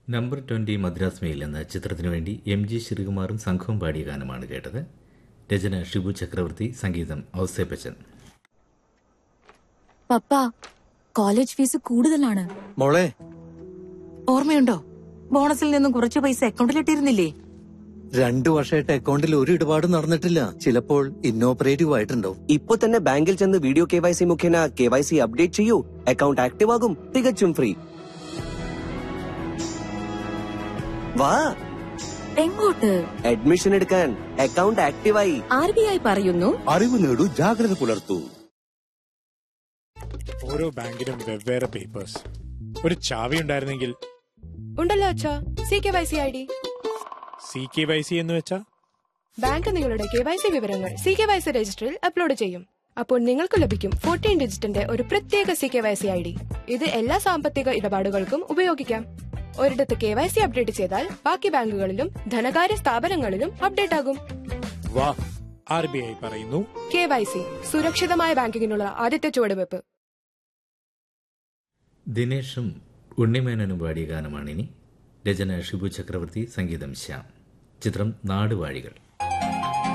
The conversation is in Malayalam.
നമ്പർ ട്വന്റി മദ്രാസ് മെയിൽ എന്ന ചിത്രത്തിനു വേണ്ടി എം ജി ശ്രീകുമാറും സംഘവും പാടിയ ഗാനമാണ് കേട്ടത് രചന ഷിബു ചക്രവർത്തി സംഗീതം ഔസേപ്പച്ചൻ പപ്പ കോളേജ് ഫീസ് കൂടുതലാണ് മോളെ ഓർമ്മയുണ്ടോ ബോണസിൽ നിന്നും കുറച്ച് പൈസ അക്കൗണ്ടിലിട്ടിരുന്നില്ലേ രണ്ടു വർഷമായിട്ട് അക്കൗണ്ടിൽ ഒരു ഇടപാടും നടന്നിട്ടില്ല ചിലപ്പോൾ ഇന്നോപ്പറേറ്റീവ് ആയിട്ടുണ്ടോ ഇപ്പൊ തന്നെ ബാങ്കിൽ ചെന്ന് വീഡിയോ കെ വൈ സി മുഖേന കെ വൈ സി അപ്ഡേറ്റ് ചെയ്യൂ അക്കൗണ്ട് ആക്റ്റീവ് ആകും തികച്ചും ഫ്രീ വാ എങ്ങോട്ട് അഡ്മിഷൻ എടുക്കാൻ അക്കൗണ്ട് ആക്റ്റീവായി ആർ ബി ഐ പറയുന്നു അറിവ് നേടൂ ജാഗ്രത പുലർത്തൂ ഓരോ ബാങ്കിനും വെവ്വേറെ പേപ്പേഴ്സ് ഒരു ചാവി ഉണ്ടായിരുന്നെങ്കിൽ ഉണ്ടല്ലോ അച്ഛാ C K Y C I D C K Y C എന്ന് വെച്ചാ ബാങ്ക് നിങ്ങളുടെ കെ വൈ സി വിവരങ്ങൾ സി കെ വൈ സി രജിസ്റ്ററിൽ അപ്ലോഡ് ചെയ്യും അപ്പോൾ നിങ്ങൾക്ക് ലഭിക്കും ഫോർട്ടീൻ ഡിജിറ്റിന്റെ ഒരു പ്രത്യേക C K Y C I D ഇത് എല്ലാ സാമ്പത്തിക ഇടപാടുകൾക്കും ഉപയോഗിക്കാം ഒരിടത്ത് കെ വൈ സി അപ്ഡേറ്റ് ചെയ്താൽ ബാക്കി ബാങ്കുകളിലും ധനകാര്യ സ്ഥാപനങ്ങളിലും അപ്ഡേറ്റ് ആകും വാ ആർ ബി ഐ പറയുന്നു കെ വൈ സി സുരക്ഷിതമായ ബാങ്കിങ്ങിനുള്ള ആദ്യത്തെ ചുവടുവെപ്പ് ദിനേഷും ഉണ്ണിമേനനും പാടിയ ഗാനമാണിനി രചന ഷിബു ചക്രവർത്തി സംഗീതം ശ്യാം ചിത്രം നാടുവാഴികൾ